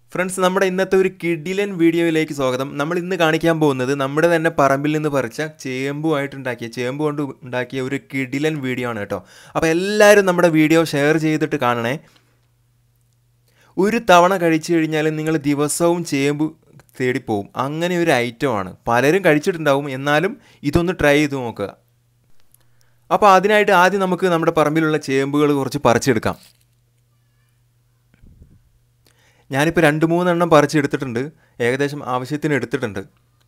friends നമ്മുടെ ഇന്നത്തെ ഒരു കിഡിലൻ വീഡിയോയിലേക്ക് സ്വാഗതം നമ്മൾ ഇന്ന് കാണിക്കാൻ പോകുന്നത് നമ്മുടെ തന്നെ പറമ്പിൽ നിന്ന് പറിച്ച ചേമ്പുമായിട്ട് ഉണ്ടാക്കിയ ചേമ്പ് കൊണ്ട് ഉണ്ടാക്കിയ ഒരു കിഡിലൻ വീഡിയോ ആണ് കേട്ടോ അപ്പോൾ എല്ലാവരും നമ്മുടെ വീഡിയോ ഷെയർ ചെയ്തിട്ട് കാണണേ ഒരു തവണ കഴിച്ചു കഴിഞ്ഞാൽ നിങ്ങൾ ദിവസവും ചേമ്പ് തേടിപ്പോവും അങ്ങനെ ഒരു ഐറ്റമാണ് പലരും കഴിച്ചിട്ടുണ്ടാവും എന്നാലും ഇതൊന്ന് ട്രൈ ചെയ്ത് നോക്കുക അപ്പോൾ അതിനായിട്ട് ആദ്യം നമുക്ക് നമ്മുടെ പറമ്പിലുള്ള ചേമ്പുകൾ കുറച്ച് പറിച്ചെടുക്കാം ഞാനിപ്പോൾ രണ്ട് മൂന്നെണ്ണം പറിച്ചെടുത്തിട്ടുണ്ട് ഏകദേശം ആവശ്യത്തിന് എടുത്തിട്ടുണ്ട്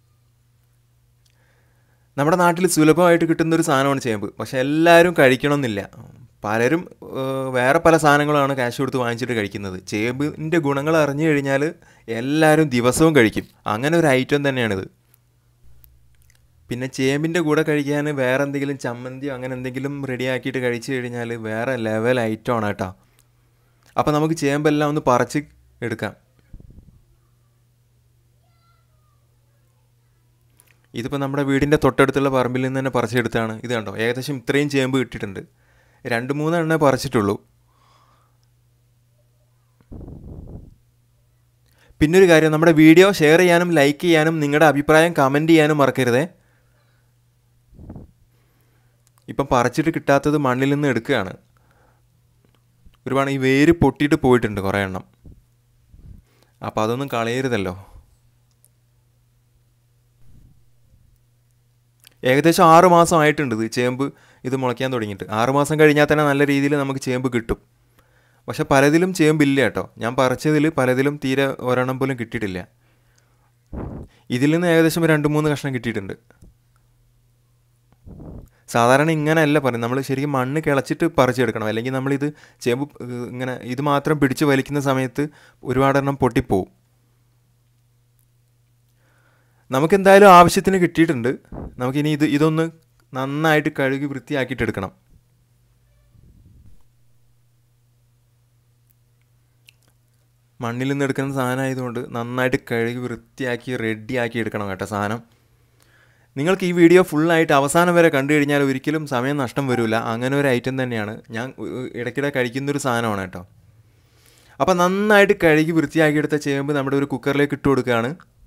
നമ്മുടെ നാട്ടിൽ സുലഭമായിട്ട് കിട്ടുന്ന ഒരു സാധനമാണ് ചേമ്പ് പക്ഷെ എല്ലാവരും കഴിക്കണമെന്നില്ല പലരും ഏഹ്, വേറെ പല സാധനങ്ങളാണ് കാശ് കൊടുത്ത് വാങ്ങിച്ചിട്ട് കഴിക്കുന്നത് ചേമ്പിൻ്റെ ഗുണങ്ങൾ അറിഞ്ഞു കഴിഞ്ഞാൽ എല്ലാവരും ദിവസവും കഴിക്കും അങ്ങനെ ഒരു ഐറ്റം തന്നെയാണിത് പിന്നെ ചേമ്പിൻ്റെ കൂടെ കഴിക്കാൻ വേറെ എന്തെങ്കിലും ചമ്മന്തിയോ അങ്ങനെ എന്തെങ്കിലും റെഡിയാക്കിയിട്ട് കഴിച്ചു കഴിഞ്ഞാൽ വേറെ ലെവൽ ഐറ്റമാണ് കേട്ടോ അപ്പോൾ നമുക്ക് ചേമ്പെല്ലാം ഒന്ന് പറിച്ച് എടുക്കാം ഇതിപ്പോൾ നമ്മുടെ വീടിൻ്റെ തൊട്ടടുത്തുള്ള പറമ്പിൽ നിന്ന് തന്നെ പറിച്ചെടുത്താണ് ഇത് കണ്ടോ ഏകദേശം ഇത്രയും ചേമ്പ് കിട്ടിയിട്ടുണ്ട് രണ്ട് മൂന്നെണ്ണേ പറിച്ചിട്ടുള്ളൂ പിന്നെ ഒരു കാര്യം നമ്മുടെ വീഡിയോ ഷെയർ ചെയ്യാനും ലൈക്ക് ചെയ്യാനും നിങ്ങളുടെ അഭിപ്രായം കമൻറ്റ് ചെയ്യാനും മറക്കരുതേ ഇപ്പം പറിച്ചിട്ട് കിട്ടാത്തത് മണ്ണിൽ നിന്ന് എടുക്കുകയാണ് ഒരുപാട് ഈ വേര് പൊട്ടിയിട്ട് പോയിട്ടുണ്ട് കുറേ എണ്ണം അപ്പോൾ അതൊന്നും കളയരുതല്ലോ ഏകദേശം ആറ് മാസം ആയിട്ടുണ്ട് ഇത് ചേമ്പ് ഇത് മുളയ്ക്കാൻ തുടങ്ങിയിട്ട് ആറ് മാസം കഴിഞ്ഞാൽ തന്നെ നല്ല രീതിയിൽ നമുക്ക് ചേമ്പ് കിട്ടും പക്ഷെ പലതിലും ചേമ്പില്ല കേട്ടോ ഞാൻ പറിച്ചതിൽ പലതിലും തീരെ ഒരെണ്ണം പോലും കിട്ടിയിട്ടില്ല ഇതിൽ നിന്ന് ഏകദേശം രണ്ട് മൂന്ന് കഷ്ണം കിട്ടിയിട്ടുണ്ട് സാധാരണ ഇങ്ങനെയല്ല പറയും നമ്മൾ ശരിക്കും മണ്ണ് കിളച്ചിട്ട് പറിച്ചെടുക്കണം അല്ലെങ്കിൽ നമ്മളിത് ചേമ്പ് ഏഹ്, ഇങ്ങനെ ഇത് മാത്രം പിടിച്ച് വലിക്കുന്ന സമയത്ത് ഒരുപാടെണ്ണം പൊട്ടിപ്പോവും നമുക്കെന്തായാലും ആവശ്യത്തിന് കിട്ടിയിട്ടുണ്ട് നമുക്കിനി ഇത് ഇതൊന്ന് നന്നായിട്ട് കഴുകി വൃത്തിയാക്കിയിട്ട് എടുക്കണം മണ്ണിൽ നിന്ന് എടുക്കുന്ന സാധനം ആയതുകൊണ്ട് നന്നായിട്ട് കഴുകി വൃത്തിയാക്കി റെഡിയാക്കി എടുക്കണം കേട്ടോ സാധനം നിങ്ങൾക്ക് ഈ വീഡിയോ ഫുള്ളായിട്ട് അവസാനം വരെ കണ്ടു കഴിഞ്ഞാൽ ഒരിക്കലും സമയം നഷ്ടം വരില്ല അങ്ങനെ ഒരു ഐറ്റം തന്നെയാണ് ഞാൻ ഉ- ഇടയ്ക്കിടെ കഴിക്കുന്നൊരു സാധനമാണ് കേട്ടോ അപ്പോൾ നന്നായിട്ട് കഴുകി വൃത്തിയാക്കിയെടുത്ത ചേമ്പ് നമ്മുടെ ഒരു കുക്കറിലേക്ക് ഇട്ട് കൊടുക്കുകയാണ്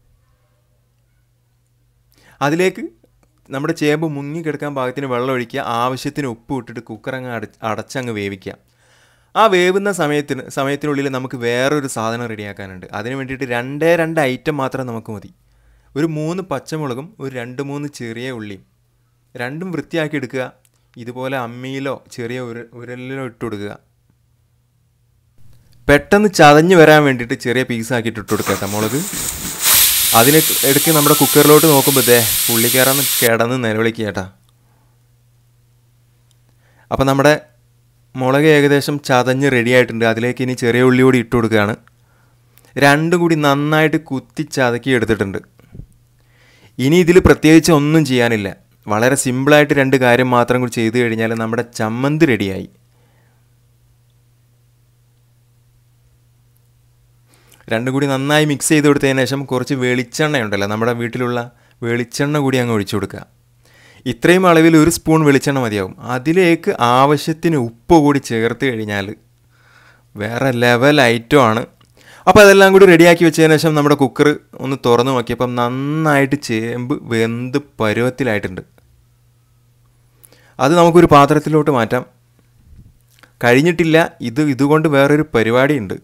അതിലേക്ക് നമ്മുടെ ചേമ്പ് മുങ്ങി കിടക്കാൻ പാകത്തിന് വെള്ളം ഒഴിക്കുക ആവശ്യത്തിന് ഉപ്പ് ഇട്ടിട്ട് കുക്കർ അങ്ങ് അട അടച്ചങ്ങ് വേവിക്കുക ആ വേവുന്ന സമയത്തിന് സമയത്തിനുള്ളിൽ നമുക്ക് വേറൊരു സാധനം റെഡിയാക്കാനുണ്ട് അതിന് വേണ്ടിയിട്ട് രണ്ടേ രണ്ട് ഐറ്റം മാത്രം നമുക്ക് മതി ഒരു മൂന്ന് പച്ചമുളകും ഒരു രണ്ട് മൂന്ന് ചെറിയ ഉള്ളിയും രണ്ടും വൃത്തിയാക്കി എടുക്കുക ഇതുപോലെ അമ്മിയിലോ ചെറിയ ഉര ഉരലിലോ ഇട്ട് കൊടുക്കുക പെട്ടെന്ന് ചതഞ്ഞ് വരാൻ വേണ്ടിയിട്ട് ചെറിയ പീസാക്കിയിട്ട് ഇട്ട് കൊടുക്കുക കേട്ടോ മുളക് അതിന് എടുക്ക് നമ്മുടെ കുക്കറിലോട്ട് നോക്കുമ്പോൾ ദേ പുള്ളിക്കാരന്ന് കിടന്ന് നിലവിളിക്കുക കേട്ടാ അപ്പം നമ്മുടെ മുളക് ഏകദേശം ചതഞ്ഞ് റെഡി ആയിട്ടുണ്ട് അതിലേക്ക് ഇനി ചെറിയ ഉള്ളി കൂടി ഇട്ട് കൊടുക്കുകയാണ് രണ്ടും കൂടി നന്നായിട്ട് കുത്തി ചതക്കി എടുത്തിട്ടുണ്ട് ഇനി ഇതിൽ പ്രത്യേകിച്ച് ഒന്നും ചെയ്യാനില്ല വളരെ സിമ്പിളായിട്ട് രണ്ട് കാര്യം മാത്രം കൂടി ചെയ്തു കഴിഞ്ഞാൽ നമ്മുടെ ചമ്മന്തി റെഡിയായി രണ്ടും കൂടി നന്നായി മിക്സ് ചെയ്ത് കൊടുത്തതിന് ശേഷം കുറച്ച് വെളിച്ചെണ്ണ ഉണ്ടല്ലോ നമ്മുടെ വീട്ടിലുള്ള വെളിച്ചെണ്ണ കൂടി അങ്ങ് ഒഴിച്ചു കൊടുക്കുക ഇത്രയും അളവിൽ ഒരു സ്പൂൺ വെളിച്ചെണ്ണ മതിയാവും അതിലേക്ക് ആവശ്യത്തിന് ഉപ്പ് കൂടി ചേർത്ത് കഴിഞ്ഞാൽ വേറെ ലെവൽ ഐറ്റം ആണ് അപ്പോൾ അതെല്ലാം കൂടി റെഡിയാക്കി വെച്ചതിന് ശേഷം നമ്മുടെ കുക്കർ ഒന്ന് തുറന്ന് നോക്കിയപ്പം നന്നായിട്ട് ചേമ്പ് വെന്ത് പരുവത്തിലായിട്ടുണ്ട് അത് നമുക്കൊരു പാത്രത്തിലോട്ട് മാറ്റാം കഴിഞ്ഞിട്ടില്ല ഇത് ഇതുകൊണ്ട് വേറൊരു പരിപാടിയുണ്ട്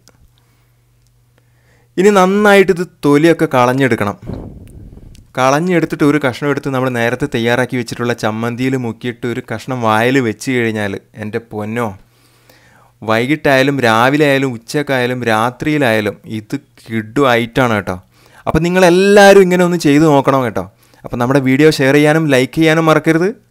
ഇനി നന്നായിട്ട് ഇത് തൊലിയൊക്കെ കളഞ്ഞെടുക്കണം കളഞ്ഞെടുത്തിട്ട് ഒരു കഷ്ണം എടുത്ത് നമ്മൾ നേരത്തെ തയ്യാറാക്കി വെച്ചിട്ടുള്ള ചമ്മന്തിയിൽ മുക്കിയിട്ട് ഒരു കഷ്ണം വായിൽ വെച്ച് കഴിഞ്ഞാൽ എൻ്റെ പൊന്നോ വൈകിട്ടായാലും രാവിലെ ആയാലും ഉച്ചക്കായാലും രാത്രിയിലായാലും ഇത് കിഡു ഐറ്റാണ് കേട്ടോ അപ്പോൾ നിങ്ങളെല്ലാവരും ഇങ്ങനെ ഒന്ന് ചെയ്ത് നോക്കണം കേട്ടോ അപ്പോൾ നമ്മുടെ വീഡിയോ ഷെയർ ചെയ്യാനും ലൈക്ക് ചെയ്യാനും മറക്കരുത്